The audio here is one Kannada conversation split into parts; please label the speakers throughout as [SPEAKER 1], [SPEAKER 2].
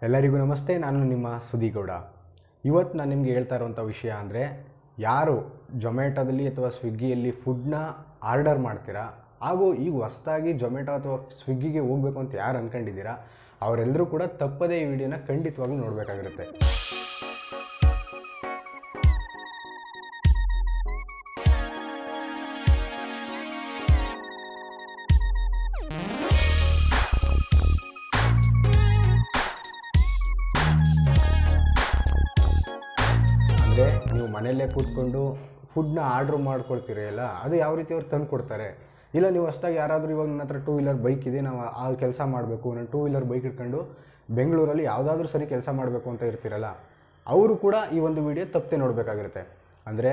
[SPEAKER 1] ಎಲ್ಲರಿಗೂ ನಮಸ್ತೆ ನಾನು ನಿಮ್ಮ ಸುದಿಗೌಡ ಇವತ್ತು ನಾನು ನಿಮಗೆ ಹೇಳ್ತಾ ಇರುವಂಥ ವಿಷಯ ಅಂದರೆ ಯಾರು ಜೊಮ್ಯಾಟೋದಲ್ಲಿ ಅಥವಾ ಸ್ವಿಗ್ಗಿಯಲ್ಲಿ ಫುಡ್ನ ಆರ್ಡರ್ ಮಾಡ್ತೀರಾ ಹಾಗೂ ಈಗ ಹೊಸ್ದಾಗಿ ಜೊಮ್ಯಾಟೊ ಅಥವಾ ಸ್ವಿಗ್ಗಿಗೆ ಹೋಗಬೇಕು ಅಂತ ಯಾರು ಅಂದ್ಕೊಂಡಿದ್ದೀರಾ ಅವರೆಲ್ಲರೂ ಕೂಡ ತಪ್ಪದೇ ಈ ವಿಡಿಯೋನ ಖಂಡಿತವಾಗ್ಲೂ ನೋಡಬೇಕಾಗಿರುತ್ತೆ ಅಂದರೆ ನೀವು ಮನೆಯಲ್ಲೇ ಕೂತ್ಕೊಂಡು ಫುಡ್ನ ಆರ್ಡ್ರ್ ಮಾಡ್ಕೊಳ್ತೀರಲ್ಲ ಅದು ಯಾವ ರೀತಿ ಅವ್ರು ತಂದು ಕೊಡ್ತಾರೆ ಇಲ್ಲ ನೀವು ಹೊಸ್ದಾಗಿ ಯಾರಾದರೂ ಇವಾಗ ನನ್ನ ಹತ್ರ ಟೂ ವೀಲರ್ ಬೈಕ್ ಇದೆ ನಾವು ಆ ಕೆಲಸ ಮಾಡಬೇಕು ನಾನು ಟೂ ವೀಲರ್ ಬೈಕ್ ಇಟ್ಕೊಂಡು ಬೆಂಗಳೂರಲ್ಲಿ ಯಾವುದಾದ್ರೂ ಸರಿ ಕೆಲಸ ಮಾಡಬೇಕು ಅಂತ ಇರ್ತೀರಲ್ಲ ಅವರು ಕೂಡ ಈ ಒಂದು ವಿಡಿಯೋ ತಪ್ಪದೆ ನೋಡಬೇಕಾಗಿರುತ್ತೆ ಅಂದರೆ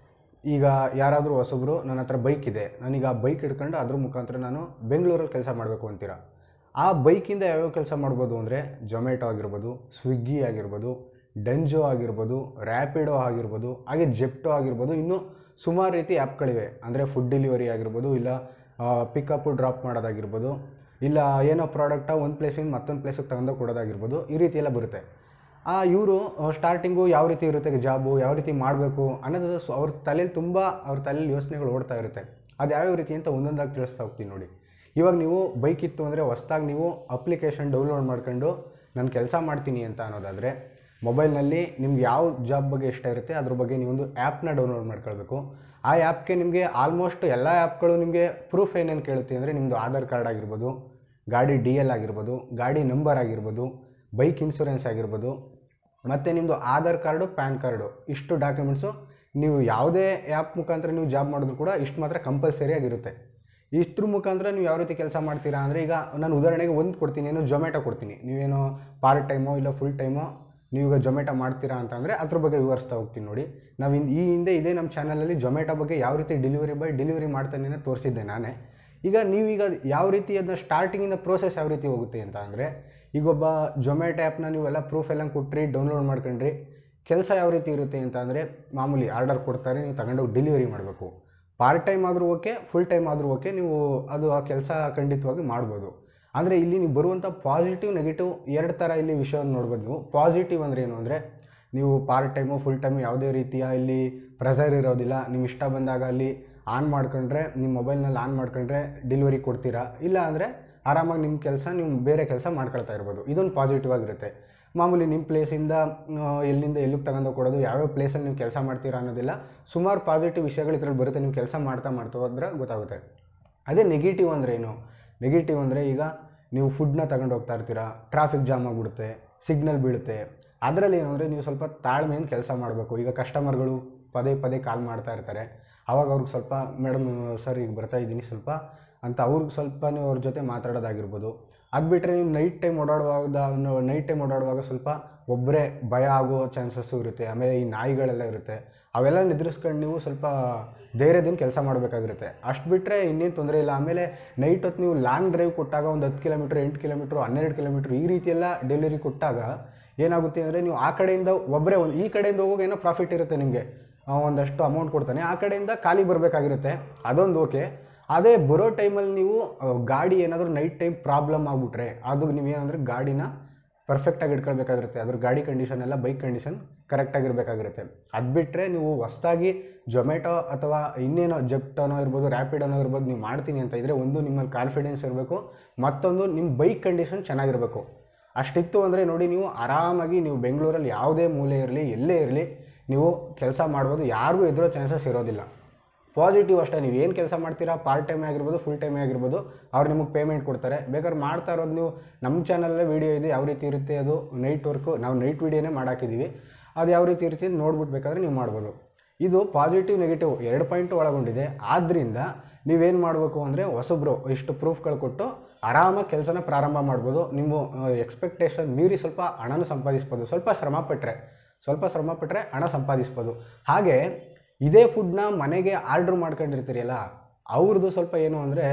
[SPEAKER 1] ಈಗ ಯಾರಾದರೂ ಹೊಸಬ್ರು ನನ್ನ ಹತ್ರ ಬೈಕ್ ಇದೆ ನಾನೀಗ ಆ ಬೈಕ್ ಹಿಡ್ಕೊಂಡು ಅದ್ರ ಮುಖಾಂತರ ನಾನು ಬೆಂಗಳೂರಲ್ಲಿ ಕೆಲಸ ಮಾಡಬೇಕು ಅಂತೀರಾ ಆ ಬೈಕಿಂದ ಯಾವ್ಯಾವ ಕೆಲಸ ಮಾಡ್ಬೋದು ಅಂದರೆ ಜೊಮ್ಯಾಟೊ ಆಗಿರ್ಬೋದು ಸ್ವಿಗ್ಗಿ ಆಗಿರ್ಬೋದು ಡೆಂಜೋ ಆಗಿರ್ಬೋದು ರ್ಯಾಪಿಡೋ ಆಗಿರ್ಬೋದು ಹಾಗೆ ಜೆಪ್ಟೋ ಆಗಿರ್ಬೋದು ಇನ್ನೂ ಸುಮಾರು ರೀತಿ ಆ್ಯಪ್ಗಳಿವೆ ಅಂದರೆ ಫುಡ್ ಡೆಲಿವರಿ ಆಗಿರ್ಬೋದು ಇಲ್ಲ ಪಿಕಪ್ಪು ಡ್ರಾಪ್ ಮಾಡೋದಾಗಿರ್ಬೋದು ಇಲ್ಲ ಏನೋ ಪ್ರಾಡಕ್ಟ ಒಂದು ಪ್ಲೇಸಿಂದ ಮತ್ತೊಂದು ಪ್ಲೇಸಿಗೆ ತಗೊಂಡೋಗಿ ಕೊಡೋದಾಗಿರ್ಬೋದು ಈ ರೀತಿ ಎಲ್ಲ ಬರುತ್ತೆ ಆ ಇವರು ಸ್ಟಾರ್ಟಿಂಗು ಯಾವ ರೀತಿ ಇರುತ್ತೆ ಜಾಬು ಯಾವ ರೀತಿ ಮಾಡಬೇಕು ಅನ್ನೋದು ಸ್- ಅವ್ರ ತಲೆಯಲ್ಲಿ ತುಂಬ ಅವ್ರ ತಲೆಯಲ್ಲಿ ಯೋಚನೆಗಳು ಓಡ್ತಾ ಇರುತ್ತೆ ಅದು ಯಾವ್ಯಾವ ರೀತಿ ಅಂತ ಒಂದೊಂದಾಗಿ ತಿಳಿಸ್ತಾ ಹೋಗ್ತೀನಿ ನೋಡಿ ಇವಾಗ ನೀವು ಬೈಕ್ ಇತ್ತು ಅಂದರೆ ಹೊಸ್ದಾಗಿ ನೀವು ಅಪ್ಲಿಕೇಶನ್ ಡೌನ್ಲೋಡ್ ಮಾಡ್ಕೊಂಡು ನಾನು ಕೆಲಸ ಮಾಡ್ತೀನಿ ಅಂತ ಅನ್ನೋದಾದರೆ ಮೊಬೈಲ್ನಲ್ಲಿ ನಿಮ್ಗೆ ಯಾವ ಜಾಬ್ ಬಗ್ಗೆ ಇಷ್ಟ ಇರುತ್ತೆ ಅದ್ರ ಬಗ್ಗೆ ನೀವೊಂದು ಆ್ಯಪ್ನ ಡೌನ್ಲೋಡ್ ಮಾಡ್ಕೊಳ್ಬೇಕು ಆ ಆ್ಯಪ್ಗೆ ನಿಮಗೆ ಆಲ್ಮೋಸ್ಟ್ ಎಲ್ಲ ಆ್ಯಪ್ಗಳು ನಿಮಗೆ ಪ್ರೂಫ್ ಏನೇನು ಕೇಳುತ್ತೆ ಅಂದರೆ ನಿಮ್ಮದು ಆಧಾರ್ ಕಾರ್ಡ್ ಆಗಿರ್ಬೋದು ಗಾಡಿ ಡಿ ಎಲ್ ಆಗಿರ್ಬೋದು ಗಾಡಿ ನಂಬರ್ ಆಗಿರ್ಬೋದು ಬೈಕ್ ಇನ್ಶೂರೆನ್ಸ್ ಆಗಿರ್ಬೋದು ಮತ್ತು ನಿಮ್ಮದು ಆಧಾರ್ ಕಾರ್ಡು ಪ್ಯಾನ್ ಕಾರ್ಡು ಇಷ್ಟು ಡಾಕ್ಯುಮೆಂಟ್ಸು ನೀವು ಯಾವುದೇ ಆ್ಯಪ್ ಮುಖಾಂತರ ನೀವು ಜಾಬ್ ಮಾಡಿದ್ರು ಕೂಡ ಇಷ್ಟು ಮಾತ್ರ ಕಂಪಲ್ಸರಿ ಆಗಿರುತ್ತೆ ಇಷ್ಟ್ರ ಮುಖಾಂತರ ನೀವು ಯಾವ ರೀತಿ ಕೆಲಸ ಮಾಡ್ತೀರಾ ಅಂದರೆ ಈಗ ನಾನು ಉದಾಹರಣೆಗೆ ಒಂದು ಕೊಡ್ತೀನಿ ಏನು ಜೊಮ್ಯಾಟೊ ಕೊಡ್ತೀನಿ ನೀವೇನೋ ಪಾರ್ಟ್ ಟೈಮೋ ಇಲ್ಲ ಫುಲ್ ಟೈಮೋ ನೀವು ಈಗ ಜೊಮ್ಯಾಟೊ ಮಾಡ್ತೀರಾ ಅಂತಂದರೆ ಅದ್ರ ಬಗ್ಗೆ ವಿವರಿಸ್ತಾ ಹೋಗ್ತೀನಿ ನೋಡಿ ನಾವು ಇನ್ ಈ ಹಿಂದೆ ಇದೇ ನಮ್ಮ ಚಾನಲಲ್ಲಿ ಜೊಮ್ಯಾಟೊ ಬಗ್ಗೆ ಯಾವ ರೀತಿ ಡೆಲಿವರಿ ಬಾಯ್ ಡೆಲಿವರಿ ಮಾಡ್ತಾನೆ ಅಂತ ತೋರಿಸಿದ್ದೆ ನಾನೇ ಈಗ ನೀವೀಗ ಯಾವ ರೀತಿ ಅದನ್ನ ಸ್ಟಾರ್ಟಿಂಗಿಂದ ಪ್ರೋಸೆಸ್ ಯಾವ ರೀತಿ ಹೋಗುತ್ತೆ ಅಂತ ಅಂದರೆ ಈಗ ಒಬ್ಬ ಜೊಮ್ಯಾಟೊ ಆ್ಯಪ್ನ ನೀವೆಲ್ಲ ಪ್ರೂಫ್ ಎಲ್ಲ ಕೊಟ್ರಿ ಡೌನ್ಲೋಡ್ ಮಾಡ್ಕೊಂಡ್ರಿ ಕೆಲಸ ಯಾವ ರೀತಿ ಇರುತ್ತೆ ಅಂತ ಅಂದರೆ ಮಾಮೂಲಿ ಆರ್ಡರ್ ಕೊಡ್ತಾರೆ ನೀವು ತಗೊಂಡೋಗಿ ಡೆಲಿವರಿ ಮಾಡಬೇಕು ಪಾರ್ಟ್ ಟೈಮ್ ಆದರೂ ಓಕೆ ಫುಲ್ ಟೈಮ್ ಆದರೂ ಓಕೆ ನೀವು ಅದು ಆ ಕೆಲಸ ಖಂಡಿತವಾಗಿ ಮಾಡ್ಬೋದು ಅಂದರೆ ಇಲ್ಲಿ ನೀವು ಬರುವಂಥ ಪಾಸಿಟಿವ್ ನೆಗೆಟಿವ್ ಎರಡು ಥರ ಇಲ್ಲಿ ವಿಷಯವನ್ನು ನೋಡ್ಬೋದು ನೀವು ಪಾಸಿಟಿವ್ ಅಂದರೆ ಏನು ಅಂದರೆ ನೀವು ಪಾರ್ಟ್ ಟೈಮು ಫುಲ್ ಟೈಮು ಯಾವುದೇ ರೀತಿಯ ಇಲ್ಲಿ ಪ್ರೆಸರ್ ಇರೋದಿಲ್ಲ ನಿಮ್ಮ ಇಷ್ಟ ಬಂದಾಗ ಅಲ್ಲಿ ಆನ್ ಮಾಡ್ಕೊಂಡ್ರೆ ನಿಮ್ಮ ಮೊಬೈಲ್ನಲ್ಲಿ ಆನ್ ಮಾಡ್ಕೊಂಡ್ರೆ ಡೆಲಿವರಿ ಕೊಡ್ತೀರಾ ಇಲ್ಲ ಅಂದರೆ ಆರಾಮಾಗಿ ನಿಮ್ಮ ಕೆಲಸ ನೀವು ಬೇರೆ ಕೆಲಸ ಮಾಡ್ಕೊಳ್ತಾ ಇರ್ಬೋದು ಇದೊಂದು ಪಾಸಿಟಿವ್ ಆಗಿರುತ್ತೆ ಮಾಮೂಲಿ ನಿಮ್ಮ ಪ್ಲೇಸಿಂದ ಆ, ಎಲ್ಲಿಂದ ಎಲ್ಲಿಗೆ ತಗೊಂಡು ಕೊಡೋದು ಯಾವ್ಯಾವ ಪ್ಲೇಸಲ್ಲಿ ನೀವು ಕೆಲಸ ಮಾಡ್ತೀರಾ ಅನ್ನೋದಿಲ್ಲ ಸುಮಾರು ಪಾಸಿಟಿವ್ ವಿಷಯಗಳು ಇದ್ರಲ್ಲಿ ಬರುತ್ತೆ ನೀವು ಕೆಲಸ ಮಾಡ್ತಾ ಮಾಡ್ತಾ ಹೋದ್ರೆ ಗೊತ್ತಾಗುತ್ತೆ ಅದೇ ನೆಗೆಟಿವ್ ಅಂದರೆ ಏನು ನೆಗೆಟಿವ್ ಅಂದರೆ ಈಗ ನೀವು ಫುಡ್ನ ತಗೊಂಡು ಹೋಗ್ತಾ ಇರ್ತೀರಾ ಟ್ರಾಫಿಕ್ ಜಾಮ್ ಆಗಿಬಿಡುತ್ತೆ ಸಿಗ್ನಲ್ ಬೀಳುತ್ತೆ ಅದರಲ್ಲಿ ಏನು ಅಂದರೆ ನೀವು ಸ್ವಲ್ಪ ತಾಳ್ಮೆಯಿಂದ ಕೆಲಸ ಮಾಡಬೇಕು ಈಗ ಕಸ್ಟಮರ್ಗಳು ಪದೇ ಪದೇ ಕಾಲ್ ಮಾಡ್ತಾ ಇರ್ತಾರೆ ಆವಾಗ ಅವ್ರಿಗೆ ಸ್ವಲ್ಪ ಮೇಡಮ್ ಸರ್ ಈಗ ಬರ್ತಾ ಇದ್ದೀನಿ ಸ್ವಲ್ಪ ಅಂತ ಅವ್ರಿಗೆ ಸ್ವಲ್ಪ ನೀವು ಅವ್ರ ಜೊತೆ ಮಾತಾಡೋದಾಗಿರ್ಬೋದು ಅದು ಬಿಟ್ಟರೆ ನೀವು ನೈಟ್ ಟೈಮ್ ಓಡಾಡುವಾಗ ನೈಟ್ ಟೈಮ್ ಓಡಾಡುವಾಗ ಸ್ವಲ್ಪ ಒಬ್ಬರೇ ಭಯ ಆಗೋ ಚಾನ್ಸಸ್ಸು ಇರುತ್ತೆ ಆಮೇಲೆ ಈ ನಾಯಿಗಳೆಲ್ಲ ಇರುತ್ತೆ ಅವೆಲ್ಲ ನಿದ್ರಿಸ್ಕೊಂಡು ನೀವು ಸ್ವಲ್ಪ ಧೈರ್ಯದಿಂದ ಕೆಲಸ ಮಾಡಬೇಕಾಗಿರುತ್ತೆ ಅಷ್ಟು ಬಿಟ್ಟರೆ ಇನ್ನೇನು ತೊಂದರೆ ಇಲ್ಲ ಆಮೇಲೆ ನೈಟ್ ಹೊತ್ತು ನೀವು ಲಾಂಗ್ ಡ್ರೈವ್ ಕೊಟ್ಟಾಗ ಒಂದು ಹತ್ತು ಕಿಲೋಮೀಟ್ರ್ ಎಂಟು ಕಿಲೋಮೀಟ್ರ್ ಹನ್ನೆರಡು ಕಿಲೋಮೀಟ್ರ್ ಈ ರೀತಿ ಎಲ್ಲ ಡೆಲಿವರಿ ಕೊಟ್ಟಾಗ ಏನಾಗುತ್ತೆ ಅಂದರೆ ನೀವು ಆ ಕಡೆಯಿಂದ ಒಬ್ಬರೇ ಒಂದು ಈ ಕಡೆಯಿಂದ ಹೋಗೋಕೆ ಏನೋ ಪ್ರಾಫಿಟ್ ಇರುತ್ತೆ ನಿಮಗೆ ಒಂದಷ್ಟು ಅಮೌಂಟ್ ಕೊಡ್ತಾನೆ ಆ ಕಡೆಯಿಂದ ಖಾಲಿ ಬರಬೇಕಾಗಿರುತ್ತೆ ಅದೊಂದು ಓಕೆ ಅದೇ ಬರೋ ಟೈಮಲ್ಲಿ ನೀವು ಆ, ಗಾಡಿ ಏನಾದರೂ ನೈಟ್ ಟೈಮ್ ಪ್ರಾಬ್ಲಮ್ ಆಗಿಬಿಟ್ರೆ ಅದು ನೀವೇನಂದ್ರೆ ಗಾಡಿನ ಪರ್ಫೆಕ್ಟಾಗಿ ಇಟ್ಕೊಳ್ಬೇಕಾಗಿರುತ್ತೆ ಅದ್ರ ಗಾಡಿ ಕಂಡೀಷನ್ ಎಲ್ಲ ಬೈಕ್ ಕಂಡೀಷನ್ ಕರೆಕ್ಟಾಗಿರ್ಬೇಕಾಗಿರುತ್ತೆ ಅದು ಬಿಟ್ಟರೆ ನೀವು ಹೊಸ್ದಾಗಿ ಜೊಮ್ಯಾಟೊ ಅಥವಾ ಇನ್ನೇನೋ ಜೆಪ್ಟೋನೋ ಇರ್ಬೋದು ರ್ಯಾಪಿಡೋನೋ ಇರ್ಬೋದು ನೀವು ಮಾಡ್ತೀನಿ ಅಂತ ಇದ್ದರೆ ಒಂದು ನಿಮ್ಮಲ್ಲಿ ಕಾನ್ಫಿಡೆನ್ಸ್ ಇರಬೇಕು ಮತ್ತೊಂದು ನಿಮ್ಮ ಬೈಕ್ ಕಂಡೀಷನ್ ಚೆನ್ನಾಗಿರಬೇಕು ಅಷ್ಟಿತ್ತು ಅಂದರೆ ನೋಡಿ ನೀವು ಆರಾಮಾಗಿ ನೀವು ಬೆಂಗಳೂರಲ್ಲಿ ಯಾವುದೇ ಮೂಲೆ ಇರಲಿ ಎಲ್ಲೇ ಇರಲಿ ನೀವು ಕೆಲಸ ಮಾಡ್ಬೋದು ಯಾರಿಗೂ ಎದುರೋ ಚಾನ್ಸಸ್ ಇರೋದಿಲ್ಲ ಪಾಸಿಟಿವ್ ಅಷ್ಟೇ ನೀವು ಏನು ಕೆಲಸ ಮಾಡ್ತೀರಾ ಪಾರ್ಟ್ ಟೈಮ್ ಆಗಿರ್ಬೋದು ಫುಲ್ ಟೈಮ್ ಆಗಿರ್ಬೋದು ಅವ್ರು ನಿಮಗೆ ಪೇಮೆಂಟ್ ಕೊಡ್ತಾರೆ ಬೇಕಾದ್ರೆ ಮಾಡ್ತಾ ಇರೋದು ನೀವು ನಮ್ಮ ಚಾನಲ್ಲೇ ವೀಡಿಯೋ ಇದೆ ಯಾವ ರೀತಿ ಇರುತ್ತೆ ಅದು ನೈಟ್ ವರ್ಕು ನಾವು ನೈಟ್ ವೀಡಿಯೋನೇ ಮಾಡಾಕಿದ್ದೀವಿ ಅದು ಯಾವ ರೀತಿ ಇರುತ್ತೆ ಅಂತ ನೋಡ್ಬಿಟ್ಟು ಬೇಕಾದ್ರೆ ನೀವು ಮಾಡ್ಬೋದು ಇದು ಪಾಸಿಟಿವ್ ನೆಗೆಟಿವ್ ಎರಡು ಪಾಯಿಂಟ್ ಒಳಗೊಂಡಿದೆ ಆದ್ದರಿಂದ ನೀವೇನು ಮಾಡಬೇಕು ಅಂದರೆ ಹೊಸಬ್ರು ಇಷ್ಟು ಪ್ರೂಫ್ಗಳು ಕೊಟ್ಟು ಆರಾಮಾಗಿ ಕೆಲಸನ ಪ್ರಾರಂಭ ಮಾಡ್ಬೋದು ನೀವು ಎಕ್ಸ್ಪೆಕ್ಟೇಷನ್ ಮೀರಿ ಸ್ವಲ್ಪ ಹಣನ ಸಂಪಾದಿಸ್ಬೋದು ಸ್ವಲ್ಪ ಶ್ರಮ ಪಟ್ಟರೆ ಸ್ವಲ್ಪ ಶ್ರಮ ಪಟ್ಟರೆ ಹಣ ಸಂಪಾದಿಸ್ಬೋದು ಹಾಗೆ ಇದೇ ಫುಡ್ನ ಮನೆಗೆ ಆರ್ಡ್ರ್ ಮಾಡ್ಕೊಂಡಿರ್ತೀರಲ್ಲ ಅವ್ರದ್ದು ಸ್ವಲ್ಪ ಏನು ಅಂದರೆ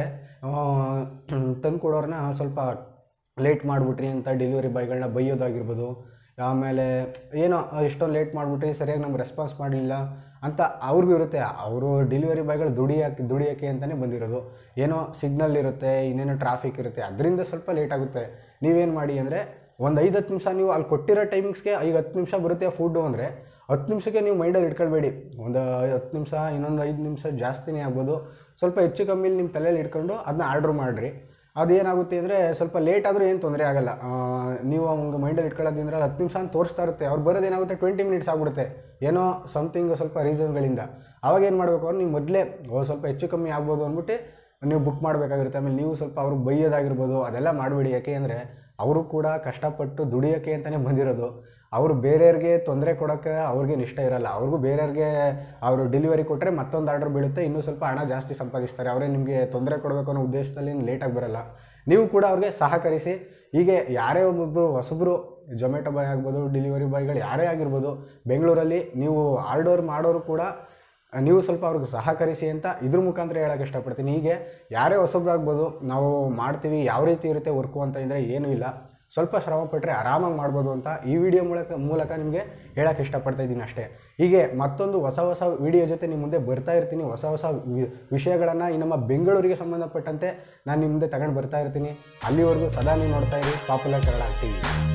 [SPEAKER 1] ತಂದು ಕೊಡೋರನ್ನ ಸ್ವಲ್ಪ ಲೇಟ್ ಮಾಡಿಬಿಟ್ರಿ ಅಂತ ಡೆಲಿವರಿ ಬಾಯ್ಗಳನ್ನ ಬೈಯೋದಾಗಿರ್ಬೋದು ಆಮೇಲೆ ಏನೋ ಇಷ್ಟೊಂದು ಲೇಟ್ ಮಾಡಿಬಿಟ್ರಿ ಸರಿಯಾಗಿ ನಮ್ಗೆ ರೆಸ್ಪಾನ್ಸ್ ಮಾಡಲಿಲ್ಲ ಅಂತ ಅವ್ರಿಗೂ ಇರುತ್ತೆ ಅವರು ಡೆಲಿವರಿ ಬಾಯ್ಗಳು ದುಡಿಯೋಕ್ಕೆ ದುಡಿಯೋಕ್ಕೆ ಅಂತಲೇ ಬಂದಿರೋದು ಏನೋ ಸಿಗ್ನಲ್ ಇರುತ್ತೆ ಇನ್ನೇನೋ ಟ್ರಾಫಿಕ್ ಇರುತ್ತೆ ಅದರಿಂದ ಸ್ವಲ್ಪ ಲೇಟ್ ಆಗುತ್ತೆ ನೀವೇನು ಮಾಡಿ ಅಂದರೆ ಒಂದು ಐದು ಹತ್ತು ನಿಮಿಷ ನೀವು ಅಲ್ಲಿ ಕೊಟ್ಟಿರೋ ಟೈಮಿಂಗ್ಸ್ಗೆ ಐದು ಹತ್ತು ನಿಮಿಷ ಬರುತ್ತೆ ಫುಡ್ಡು ಅಂದರೆ ಹತ್ತು ನಿಮಿಷಕ್ಕೆ ನೀವು ಮೈಂಡಲ್ಲಿ ಇಟ್ಕೊಳ್ಬೇಡಿ ಒಂದು ಹತ್ತು ನಿಮಿಷ ಇನ್ನೊಂದು ಐದು ನಿಮಿಷ ಜಾಸ್ತಿನೇ ಆಗ್ಬೋದು ಸ್ವಲ್ಪ ಹೆಚ್ಚು ಕಮ್ಮಿಲಿ ನಿಮ್ಮ ತಲೆಯಲ್ಲಿ ಇಟ್ಕೊಂಡು ಅದನ್ನ ಆರ್ಡ್ರ್ ಮಾಡಿರಿ ಅದೇನಾಗುತ್ತೆ ಅಂದರೆ ಸ್ವಲ್ಪ ಲೇಟ್ ಆದರೂ ಏನು ತೊಂದರೆ ಆಗಲ್ಲ ಆ, ನೀವು ಅವ್ಗೆ ಮೈಂಡಲ್ಲಿ ಇಟ್ಕೊಳ್ಳೋದ್ರಿಂದ ಹತ್ತು ನಿಮಿಷ ಅಂತ ತೋರಿಸ್ತಾ ಇರುತ್ತೆ ಅವ್ರು ಬರೋದು ಏನಾಗುತ್ತೆ ಟ್ವೆಂಟಿ ಮಿನಿಟ್ಸ್ ಆಗ್ಬಿಡುತ್ತೆ ಏನೋ ಸಮಥಿಂಗ್ ಸ್ವಲ್ಪ ರೀಸನ್ಗಳಿಂದ ಅವಾಗ ಏನು ಮಾಡಬೇಕು ಅವ್ರು ನೀವು ಮೊದಲೇ ಸ್ವಲ್ಪ ಹೆಚ್ಚು ಕಮ್ಮಿ ಆಗ್ಬೋದು ಅಂದ್ಬಿಟ್ಟು ನೀವು ಬುಕ್ ಮಾಡಬೇಕಾಗಿರುತ್ತೆ ಆಮೇಲೆ ನೀವು ಸ್ವಲ್ಪ ಅವ್ರಿಗೆ ಬೈಯೋದಾಗಿರ್ಬೋದು ಅದೆಲ್ಲ ಮಾಡಬೇಡಿ ಯಾಕೆ ಅಂದರೆ ಅವರು ಕೂಡ ಕಷ್ಟಪಟ್ಟು ದುಡಿಯೋಕ್ಕೆ ಅಂತಲೇ ಬಂದಿರೋದು ಅವರು ಬೇರೆಯವ್ರಿಗೆ ತೊಂದರೆ ಕೊಡೋಕ್ಕೆ ಅವ್ರಿಗೇನು ಇಷ್ಟ ಇರಲ್ಲ ಅವ್ರಿಗೂ ಬೇರೆಯವ್ರಿಗೆ ಅವರು ಡೆಲಿವರಿ ಕೊಟ್ಟರೆ ಮತ್ತೊಂದು ಆರ್ಡರ್ ಬೀಳುತ್ತೆ ಇನ್ನೂ ಸ್ವಲ್ಪ ಹಣ ಜಾಸ್ತಿ ಸಂಪಾದಿಸ್ತಾರೆ ಅವರೇ ನಿಮಗೆ ತೊಂದರೆ ಕೊಡಬೇಕು ಅನ್ನೋ ಉದ್ದೇಶದಲ್ಲಿ ಲೇಟಾಗಿ ಬರಲ್ಲ ನೀವು ಕೂಡ ಅವ್ರಿಗೆ ಸಹಕರಿಸಿ ಹೀಗೆ ಯಾರೇ ಒಬ್ಬೊಬ್ಬರು ಹೊಸಬ್ರು ಜೊಮ್ಯಾಟೊ ಬಾಯ್ ಆಗ್ಬೋದು ಡೆಲಿವರಿ ಬಾಯ್ಗಳು ಯಾರೇ ಆಗಿರ್ಬೋದು ಬೆಂಗಳೂರಲ್ಲಿ ನೀವು ಆರ್ಡರ್ ಮಾಡೋರು ಕೂಡ ನೀವು ಸ್ವಲ್ಪ ಅವ್ರಿಗೆ ಸಹಕರಿಸಿ ಅಂತ ಇದ್ರ ಮುಖಾಂತರ ಹೇಳೋಕ್ಕೆ ಇಷ್ಟಪಡ್ತೀನಿ ಹೀಗೆ ಯಾರೇ ಹೊಸಬ್ರಾಗ್ಬೋದು ನಾವು ಮಾಡ್ತೀವಿ ಯಾವ ರೀತಿ ಇರುತ್ತೆ ವರ್ಕು ಅಂತ ಇದ್ದರೆ ಏನೂ ಇಲ್ಲ ಸ್ವಲ್ಪ ಶ್ರಮ ಪಟ್ಟರೆ ಆರಾಮಾಗಿ ಮಾಡ್ಬೋದು ಅಂತ ಈ ವಿಡಿಯೋ ಮೂಲಕ ಮೂಲಕ ನಿಮಗೆ ಹೇಳೋಕ್ಕೆ ಇಷ್ಟಪಡ್ತಾ ಇದ್ದೀನಿ ಅಷ್ಟೇ ಹೀಗೆ ಮತ್ತೊಂದು ಹೊಸ ಹೊಸ ವಿಡಿಯೋ ಜೊತೆ ನಿಮ್ಮ ಮುಂದೆ ಬರ್ತಾ ಇರ್ತೀನಿ ಹೊಸ ಹೊಸ ವಿ- ವಿಷಯಗಳನ್ನು ಈ ನಮ್ಮ ಬೆಂಗಳೂರಿಗೆ ಸಂಬಂಧಪಟ್ಟಂತೆ ನಾನು ನಿಮ್ಮ ಮುಂದೆ ತಗೊಂಡು ಬರ್ತಾ ಇರ್ತೀನಿ ಅಲ್ಲಿವರೆಗೂ ಸದಾ ನೀವು ನೋಡ್ತಾ ಇರಿ ಪಾಪ್ಯುಲರ್ ಕನ್ನಡ ಟಿವಿ